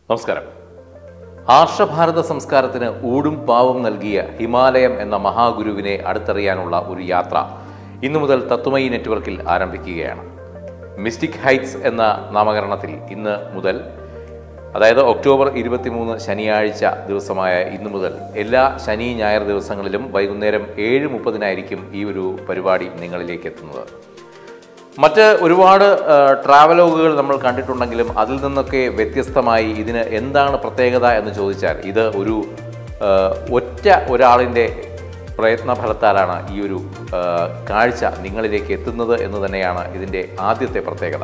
നമസ്കാരം ആർഷഭാരത സംസ്കാരത്തിന് ഊടും പാവും നൽകിയ ഹിമാലയം എന്ന മഹാഗുരുവിനെ അടുത്തറിയാനുള്ള ഒരു യാത്ര ഇന്നു മുതൽ തത്വമയി നെറ്റ്വർക്കിൽ ആരംഭിക്കുകയാണ് മിസ്റ്റിക് ഹൈറ്റ്സ് എന്ന നാമകരണത്തിൽ ഇന്ന് മുതൽ അതായത് ഒക്ടോബർ ഇരുപത്തിമൂന്ന് ശനിയാഴ്ച ദിവസമായ ഇന്നു മുതൽ എല്ലാ ശനി ഞായർ ദിവസങ്ങളിലും വൈകുന്നേരം ഏഴ് മുപ്പതിനായിരിക്കും ഈ ഒരു പരിപാടി നിങ്ങളിലേക്ക് എത്തുന്നത് മറ്റ് ഒരുപാട് ആ, ട്രാവലോഗുകൾ നമ്മൾ കണ്ടിട്ടുണ്ടെങ്കിലും അതിൽ നിന്നൊക്കെ വ്യത്യസ്തമായി ഇതിന് എന്താണ് പ്രത്യേകത എന്ന് ചോദിച്ചാൽ ഇത് ഒരു ആ, ഒറ്റ ഒരാളിൻ്റെ പ്രയത്ന ഫലത്താലാണ് ഈ ഒരു ആ, കാഴ്ച നിങ്ങളിലേക്ക് എത്തുന്നത് എന്ന് തന്നെയാണ് ഇതിൻ്റെ ആദ്യത്തെ പ്രത്യേകത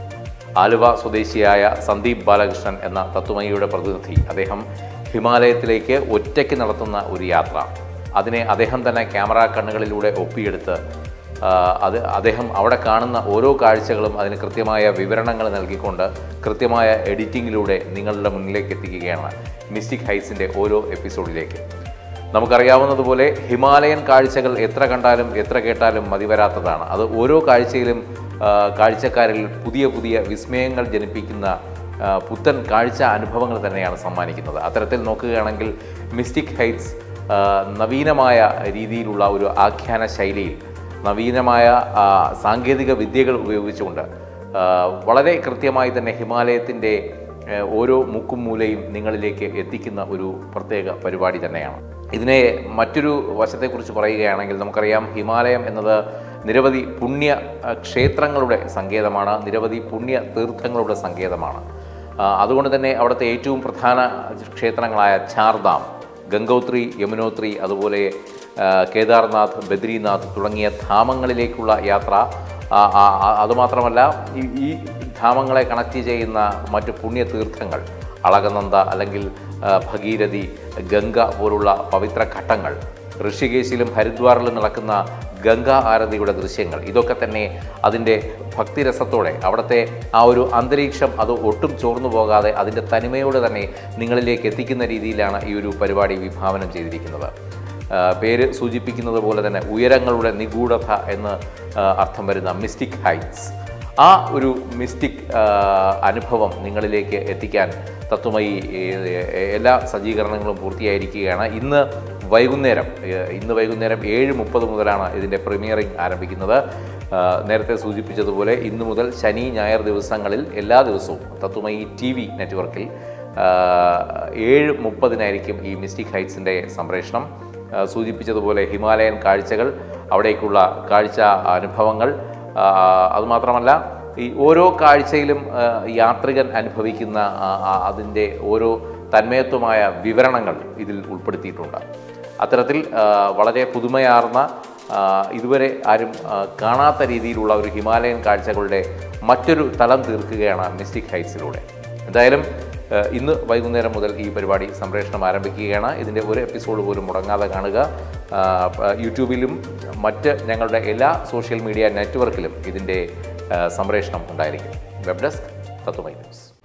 ആലുവ സ്വദേശിയായ സന്ദീപ് ബാലകൃഷ്ണൻ എന്ന തത്വമയിയുടെ പ്രതിനിധി അദ്ദേഹം ഹിമാലയത്തിലേക്ക് ഒറ്റയ്ക്ക് നടത്തുന്ന ഒരു യാത്ര അതിനെ അദ്ദേഹം തന്നെ ക്യാമറ കണ്ണുകളിലൂടെ ഒപ്പിയെടുത്ത് ആ, അത് അദ്ദേഹം അവിടെ കാണുന്ന ഓരോ കാഴ്ചകളും അതിന് കൃത്യമായ വിവരണങ്ങൾ നൽകിക്കൊണ്ട് കൃത്യമായ എഡിറ്റിങ്ങിലൂടെ നിങ്ങളുടെ മുന്നിലേക്ക് എത്തിക്കുകയാണ് മിസ്റ്റിക് ഹൈസിൻ്റെ ഓരോ എപ്പിസോഡിലേക്ക് നമുക്കറിയാവുന്നതുപോലെ ഹിമാലയൻ കാഴ്ചകൾ എത്ര കണ്ടാലും എത്ര കേട്ടാലും മതിവരാത്തതാണ് അത് ഓരോ കാഴ്ചയിലും ആ, കാഴ്ചക്കാരിൽ പുതിയ പുതിയ വിസ്മയങ്ങൾ ജനിപ്പിക്കുന്ന ആ, പുത്തൻ കാഴ്ച അനുഭവങ്ങൾ തന്നെയാണ് സമ്മാനിക്കുന്നത് അത്തരത്തിൽ നോക്കുകയാണെങ്കിൽ മിസ്റ്റിക് ഹൈറ്റ്സ് ആ, നവീനമായ രീതിയിലുള്ള ഒരു ആഖ്യാന ശൈലിയിൽ നവീനമായ ആ, സാങ്കേതിക വിദ്യകൾ ഉപയോഗിച്ചുകൊണ്ട് ആ, വളരെ കൃത്യമായി തന്നെ ഹിമാലയത്തിൻ്റെ ഏഹ് ഓരോ മുക്കും മൂലയും നിങ്ങളിലേക്ക് എത്തിക്കുന്ന ഒരു പ്രത്യേക പരിപാടി തന്നെയാണ് ഇതിനെ മറ്റൊരു വശത്തെക്കുറിച്ച് പറയുകയാണെങ്കിൽ നമുക്കറിയാം ഹിമാലയം എന്നത് നിരവധി പുണ്യ അഹ്, ക്ഷേത്രങ്ങളുടെ സങ്കേതമാണ് നിരവധി പുണ്യ തീർത്ഥങ്ങളുടെ സങ്കേതമാണ് ആ, അതുകൊണ്ട് തന്നെ അവിടുത്തെ ഏറ്റവും പ്രധാന ക്ഷേത്രങ്ങളായ ചാർധാം ഗംഗോത്രി യമുനോത്രി അതുപോലെ ആ, കേദാർനാഥ് ബദ്രീനാഥ് തുടങ്ങിയ ധാമങ്ങളിലേക്കുള്ള യാത്ര ആ, ആ, ആ, അതുമാത്രമല്ല ഈ ഈ ധാമങ്ങളെ കണക്ട് ചെയ്യുന്ന മറ്റ് പുണ്യ തീർത്ഥങ്ങൾ അളകനന്ദ അല്ലെങ്കിൽ ആ, ഭഗീരഥി ഗംഗ പോലുള്ള പവിത്ര ഘട്ടങ്ങൾ ഋഷികേശിലും ഹരിദ്വാറിലും നടക്കുന്ന ഗംഗ ആരതിയുടെ ദൃശ്യങ്ങൾ ഇതൊക്കെ തന്നെ അതിൻ്റെ ഭക്തിരസത്തോടെ അവിടുത്തെ ആ ഒരു അന്തരീക്ഷം അത് ഒട്ടും ചോർന്നു പോകാതെ അതിൻ്റെ തനിമയോടെ തന്നെ നിങ്ങളിലേക്ക് എത്തിക്കുന്ന രീതിയിലാണ് ഈ ഒരു പരിപാടി വിഭാവനം ചെയ്തിരിക്കുന്നത് ആ, പേര് സൂചിപ്പിക്കുന്നത് പോലെ തന്നെ ഉയരങ്ങളുടെ നിഗൂഢത എന്ന് ആ, അർത്ഥം വരുന്ന മിസ്റ്റിക് ഹൈറ്റ്സ് ആ ഒരു മിസ്റ്റിക് ആ, അനുഭവം നിങ്ങളിലേക്ക് എത്തിക്കാൻ തത്വമയി ഏ, ഏ, എല്ലാ സജ്ജീകരണങ്ങളും പൂർത്തിയായിരിക്കുകയാണ് ഇന്ന് വൈകുന്നേരം ഏ, ഇന്ന് വൈകുന്നേരം ഏഴ് മുപ്പത് മുതലാണ് ഇതിൻ്റെ പ്രീമിയറിംഗ് ആരംഭിക്കുന്നത് ആ, നേരത്തെ സൂചിപ്പിച്ചതുപോലെ ഇന്ന് മുതൽ ശനി ഞായർ ദിവസങ്ങളിൽ എല്ലാ ദിവസവും തത്വമയി ടി വി നെറ്റ്വർക്കിൽ ആ, ഏഴ് മുപ്പതിനായിരിക്കും ഈ മിസ്റ്റിക് ഹൈറ്റ്സിൻ്റെ സംപ്രേഷണം ആ, സൂചിപ്പിച്ചതുപോലെ ഹിമാലയൻ കാഴ്ചകൾ അവിടേക്കുള്ള കാഴ്ച അനുഭവങ്ങൾ ആ, അതുമാത്രമല്ല ഈ ഓരോ കാഴ്ചയിലും ആ, യാത്രികൻ അനുഭവിക്കുന്ന ആ, ആ, അതിൻ്റെ ഓരോ തന്മയത്വമായ വിവരണങ്ങൾ ഇതിൽ ഉൾപ്പെടുത്തിയിട്ടുണ്ട് അത്തരത്തിൽ ആ, വളരെ പുതുമയാർന്ന ആ, ഇതുവരെ ആരും ആ, കാണാത്ത രീതിയിലുള്ള ഒരു ഹിമാലയൻ കാഴ്ചകളുടെ മറ്റൊരു തലം തീർക്കുകയാണ് മിസ്റ്റിക് ഹൈറ്റ്സിലൂടെ എന്തായാലും ആ, ഇന്ന് വൈകുന്നേരം മുതൽ ഈ പരിപാടി സംപ്രേഷണം ആരംഭിക്കുകയാണ് ഇതിൻ്റെ ഒരു എപ്പിസോഡ് പോലും മുടങ്ങാതെ കാണുക ആ, പ- യൂട്യൂബിലും മറ്റ് ഞങ്ങളുടെ എല്ലാ സോഷ്യൽ മീഡിയ നെറ്റ്വർക്കിലും ഇതിൻ്റെ ആ, സംപ്രേഷണം ഉണ്ടായിരിക്കും വെബ് ഡെസ്ക് തത്വമൈ ന്യൂസ്